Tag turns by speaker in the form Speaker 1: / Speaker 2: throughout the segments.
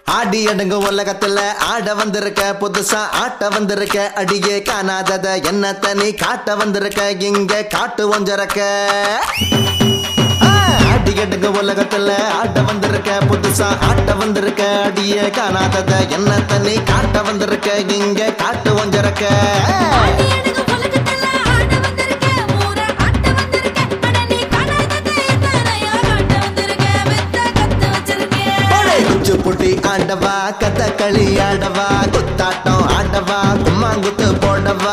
Speaker 1: ஆடி அடங்கு உலகத்துல ஆட வந்திருக்க புதுசா ஆட்ட வந்திருக்க அடியே காணாதத என்னத்த நீ காட்ட வந்திருக்க இங்க காட்டு ஒஞ்சரக்க ஆ, ஆடி அடங்கு உலகத்துல ஆட்ட வந்திருக்க புதுசா ஆட்ட வந்திருக்க அடியே காணாதத என்னத்த நீ காட்ட வந்திருக்க இங்க காட்டு ஒஞ்சரக்க
Speaker 2: ஆடி அடங்கு உலகத்துல ஆட வந்திருக்க ஊர ஆட்ட வந்திருக்க அட நீ காணாததை எத்தனையோ காட்ட வந்திருக்க வித்த கத்து வச்சிருக்க
Speaker 1: குச்சு புட்டி ஆண்டவா கதகளி ஆடவா குத்தாட்டம் ஆடவா கும்மாங்குத்து போடவா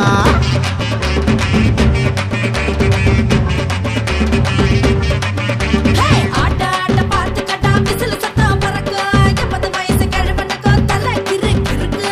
Speaker 2: ஹே ஆட்ட ஆட்ட பாட்டு கட்டா விசில் சத்தம் பறக்க எண்பது வயசு கிழவனுக்கு தலை கிறு கிறுக்கு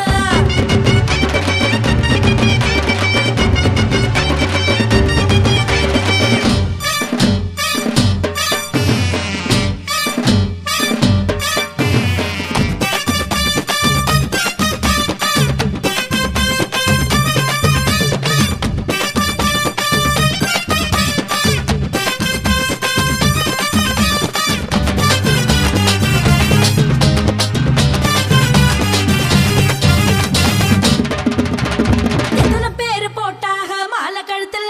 Speaker 2: எத்தனை பேரு போட்டாக மாலை கழுத்துல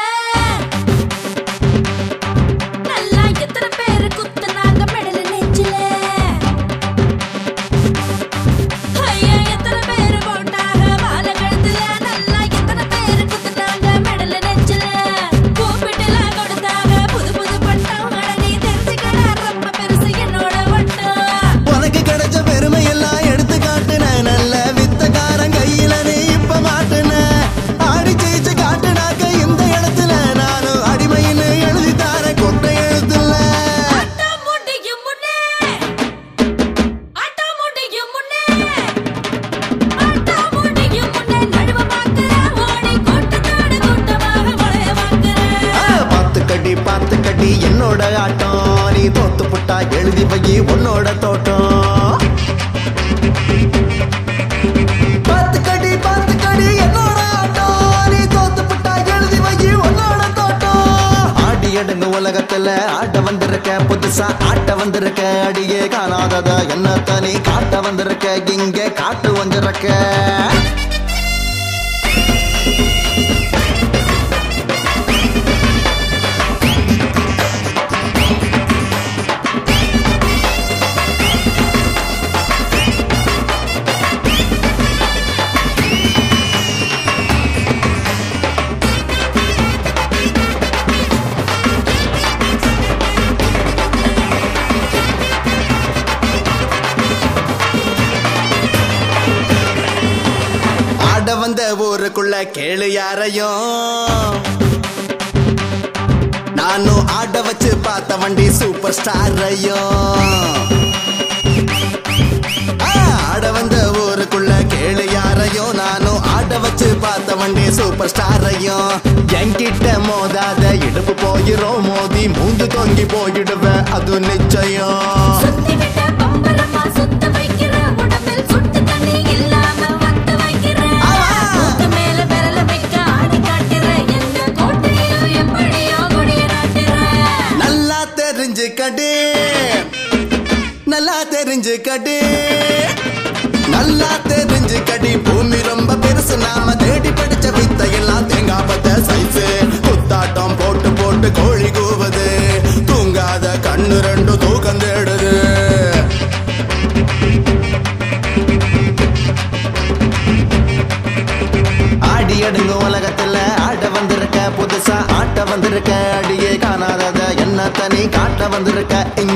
Speaker 2: நல்லா எத்தனை பேரு குத்துனாங்க மெடல் நெஞ்சில ஐயா எத்தனை பேரு போட்டாக மாலை கழுத்துல நல்லா எத்தனை பேரு குத்துனாங்க மெடல் நெஞ்சில கூப்பிட்டுலாம் கொடுத்தாங்க புது புது பட்டம் அட நீ தெரிஞ்சுக்கடா ரொம்ப பெருசு என்னோட வட்டம்
Speaker 1: உனக்கு கிடைச்ச பெருமை எல்லாம் எடுத்து காட்டுன நல்ல வித்தக்காரன் கையில நீ இப்ப மாட்டுன ஆடி ஜெயிச்சு காட்டுனாக்க இந்த இடத்துல நானும் அடிமைன்னு எழுதி தார கொட்டை எழுத்துல
Speaker 2: ஆட்டம் முடியும் முன்னே ஆட்டம் முடியும் முன்னே ஆட்டம் முடியும் முன்னே நழுவ பார்க்கிறேன் ஓடி கூட்டத்தோடு கூட்டமாக வளைய பார்க்கிறேன்
Speaker 1: ஆ, பாத்து கடி பாத்து கடி என்னோட ஆட்டம் நீ தோத்து புட்டா எழுதி வை உன்னோட தோட்டம் பாத்து கடி பாத்து கடி என்னோட ஆட்டம் நீ தோத்து புட்டா எழுதி வை உன்னோட தோட்டம் ஆடி அடங்கு உலகத்துல ஆட்ட வந்திருக்க புதுசா ஆட்ட வந்திருக்க அடியே காணாதத என்னத்த நீ காட்ட வந்திருக்க இங்க காட்டு வந்திருக்க ஆட வந்த ஊருக்குள்ள கேளு யாரையும் நானும் ஆட வச்சு பார்த்த வண்டி சூப்பர் ஸ்டாரையும் ஆட வந்த ஊருக்குள்ள கேளு யாரையும் நானும் ஆட வச்சு பார்த்த வண்டி சூப்பர் ஸ்டாரையும் என்கிட்ட மோதாத இடுப்பு போயிரும் மோதி மூந்து தொங்கி போயிடுவேன் அது நிச்சயம்
Speaker 2: சுத்தி விட்ட பம்பரமா சுத்த வைக்கிற உடம்பில் சுட்டு தண்ணி இல்லாம வத்த வைக்கிற மூக்கு மேல விரல வைக்க ஆடி காட்டுற எந்த கோட்டையிலும் எப்படியோ கொடிய நாட்டுற
Speaker 1: நல்லா தெரிஞ்சுக்கடி நல்லா தெரிஞ்சுக்கடி நல்லா தெரிஞ்சுக்கடி பூமி ரொம்ப பெருசு நாம தேடி படிச்ச வித்தையெல்லாம் தேங்காய் பத்த சைஸு குத்தாட்டம் போட்டு போட்டு கோழி கூவுது தூங்காத கண்ணு ரெண்டு தூக்கம் தேடுது ஆடி அடுங்க உலகத்துல ஆட வந்திருக்க புதுசா ஆட்ட வந்திருக்க அடியே காணாதத என்ன தனி காட்ட வந்திருக்க இங்க